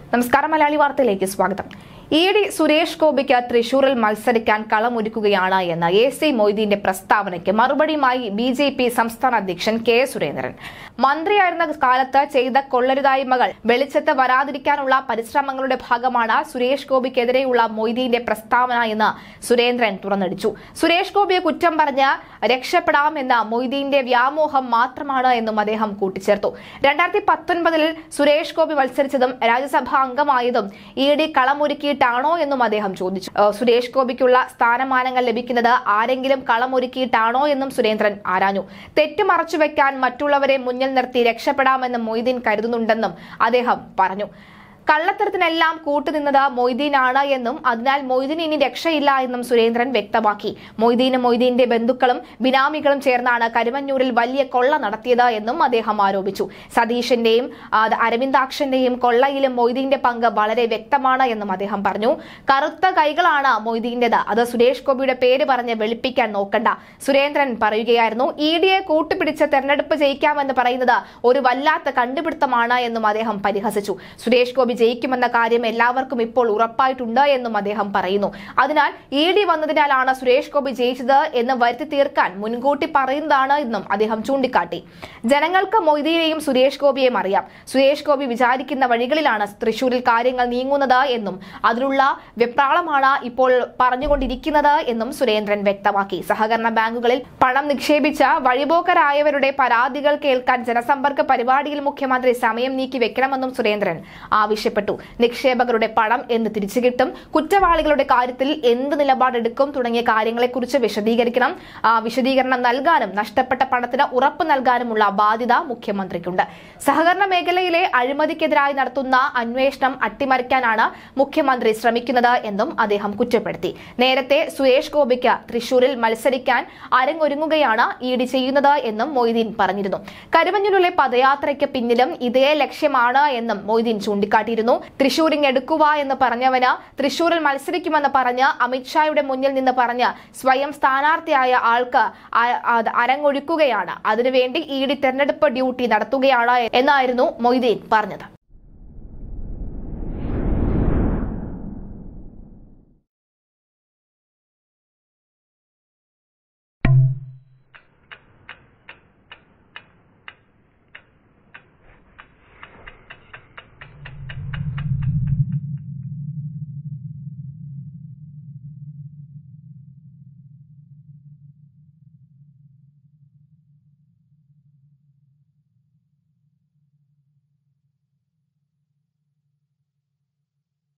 നമസ്കാരം മലയാളി വാർത്തയിലേക്ക് സ്വാഗതം ഇ ഡി സുരേഷ് ഗോപിക്ക് തൃശൂരിൽ മത്സരിക്കാൻ കളമൊരുക്കുകയാണ് എന്ന എ സി മൊയ്തീന്റെ പ്രസ്താവനയ്ക്ക് മറുപടിയുമായി ബി ജെ പി സംസ്ഥാന അധ്യക്ഷൻ കെ സുരേന്ദ്രൻ മന്ത്രിയായിരുന്ന കാലത്ത് ചെയ്ത കൊള്ളരുതായ്മകൾ വെളിച്ചത്ത് വരാതിരിക്കാനുള്ള പരിശ്രമങ്ങളുടെ ഭാഗമാണ് സുരേഷ് ഗോപിക്കെതിരെയുള്ള മൊയ്തീന്റെ പ്രസ്താവന എന്ന് സുരേന്ദ്രൻ തുറന്നടിച്ചു സുരേഷ് ഗോപിയെ കുറ്റം പറഞ്ഞ് രക്ഷപ്പെടാമെന്ന മൊയ്തീന്റെ വ്യാമോഹം മാത്രമാണ് എന്നും അദ്ദേഹം കൂട്ടിച്ചേർത്തു രണ്ടായിരത്തി പത്തൊൻപതിൽ സുരേഷ് ഗോപി മത്സരിച്ചതും രാജ്യസഭാ അംഗമായതും ഇ ഡി കളമൊരുക്കിയിട്ടാണോ എന്നും അദ്ദേഹം ചോദിച്ചു ഏഹ് സുരേഷ് ഗോപിക്കുള്ള സ്ഥാനമാനങ്ങൾ ലഭിക്കുന്നത് ആരെങ്കിലും കളമൊരുക്കിയിട്ടാണോ എന്നും സുരേന്ദ്രൻ ആരാഞ്ഞു തെറ്റ് മറച്ചുവെക്കാൻ മറ്റുള്ളവരെ മുന്നിൽ നിർത്തി രക്ഷപ്പെടാമെന്ന് മൊയ്തീൻ കരുതുന്നുണ്ടെന്നും അദ്ദേഹം പറഞ്ഞു കള്ളത്തരത്തിനെല്ലാം കൂട്ടുനിന്നത് മൊയ്തീനാണ് എന്നും അതിനാൽ മൊയ്തീൻ ഇനി രക്ഷയില്ല എന്നും സുരേന്ദ്രൻ വ്യക്തമാക്കി മൊയ്തീനും മൊയ്തീന്റെ ബന്ധുക്കളും ബിനാമികളും ചേർന്നാണ് കരുവന്നൂരിൽ വലിയ കൊള്ള നടത്തിയത് എന്നും അദ്ദേഹം ആരോപിച്ചു സതീഷിന്റെയും ആ, അരവിന്ദാക്ഷന്റെയും കൊള്ളയിലും മൊയ്തീന്റെ പങ്ക് വളരെ വ്യക്തമാണ് എന്നും അദ്ദേഹം പറഞ്ഞു കറുത്ത കൈകളാണ് മൊയ്തീന്റേത് അത് സുരേഷ് ഗോപിയുടെ പേര് പറഞ്ഞ് വെളുപ്പിക്കാൻ നോക്കണ്ട സുരേന്ദ്രൻ പറയുകയായിരുന്നു ഇ ഡിയെ കൂട്ടുപിടിച്ച് തെരഞ്ഞെടുപ്പ് ജയിക്കാമെന്ന് പറയുന്നത് ഒരു വല്ലാത്ത കണ്ടുപിടുത്തമാണ് എന്നും അദ്ദേഹം പരിഹസിച്ചു സുരേഷ് ഗോപി ജയിക്കുമെന്ന കാര്യം എല്ലാവർക്കും ഇപ്പോൾ ഉറപ്പായിട്ടുണ്ട് എന്നും അദ്ദേഹം പറയുന്നു അതിനാൽ ഇ ഡി വന്നതിനാലാണ് സുരേഷ് ഗോപി ജയിച്ചത് എന്ന് വരുത്തി തീർക്കാൻ മുൻകൂട്ടി പറയുന്നതാണ് എന്നും അദ്ദേഹം ചൂണ്ടിക്കാട്ടി ജനങ്ങൾക്ക് മൊയ്തീനെയും സുരേഷ് ഗോപിയെയും അറിയാം സുരേഷ് ഗോപി വിചാരിക്കുന്ന വഴികളിലാണ് തൃശൂരിൽ കാര്യങ്ങൾ നീങ്ങുന്നത് എന്നും അതിനുള്ള വെപ്രാളമാണ് ഇപ്പോൾ പറഞ്ഞുകൊണ്ടിരിക്കുന്നത് എന്നും സുരേന്ദ്രൻ വ്യക്തമാക്കി സഹകരണ ബാങ്കുകളിൽ പണം നിക്ഷേപിച്ച വഴിപോക്കരായവരുടെ പരാതികൾ കേൾക്കാൻ ജനസമ്പർക്ക പരിപാടിയിൽ മുഖ്യമന്ത്രി സമയം നീക്കി വെക്കണമെന്നും സുരേന്ദ്രൻ ആവശ്യപ്പെട്ടു നിക്ഷേപകരുടെ പണം എന്ന് തിരിച്ചു കിട്ടും കുറ്റവാളികളുടെ കാര്യത്തിൽ എന്ത് നിലപാടെടുക്കും തുടങ്ങിയ കാര്യങ്ങളെക്കുറിച്ച് വിശദീകരിക്കണം ആ, വിശദീകരണം നൽകാനും നഷ്ടപ്പെട്ട പണത്തിന് ഉറപ്പ് നൽകാനുമുള്ള ബാധ്യത മുഖ്യമന്ത്രിക്കുണ്ട് സഹകരണ മേഖലയിലെ അഴിമതിക്കെതിരായി നടത്തുന്ന അന്വേഷണം അട്ടിമറിക്കാനാണ് മുഖ്യമന്ത്രി ശ്രമിക്കുന്നത് എന്നും അദ്ദേഹം കുറ്റപ്പെടുത്തി നേരത്തെ സുരേഷ് ഗോപിക്ക് തൃശൂരിൽ മത്സരിക്കാൻ അരങ്ങൊരുങ്ങുകയാണ് ഇ ഡി ചെയ്യുന്നത് എന്നും മൊയ്തീൻ പറഞ്ഞിരുന്നു കരുവഞ്ഞൂരിലെ പദയാത്രയ്ക്ക് പിന്നിലും ഇതേ ലക്ഷ്യമാണ് എന്നും മൊയ്തീൻ ചൂണ്ടിക്കാട്ടിയിരുന്നു തൃശൂരിങ് എടുക്കുക എന്ന് പറഞ്ഞവന് തൃശൂരിൽ മത്സരിക്കുമെന്ന് പറഞ്ഞ് അമിത്ഷായുടെ മുന്നിൽ നിന്ന് പറഞ്ഞ് സ്വയം സ്ഥാനാർത്ഥിയായ ആൾക്ക് അ- അത് അരങ്ങൊഴുക്കുകയാണ് അതിനുവേണ്ടി ഇ ഡി തെരഞ്ഞെടുപ്പ് ഡ്യൂട്ടി നടത്തുകയാണ് എന്നായിരുന്നു മൊയ്തീൻ പറഞ്ഞത്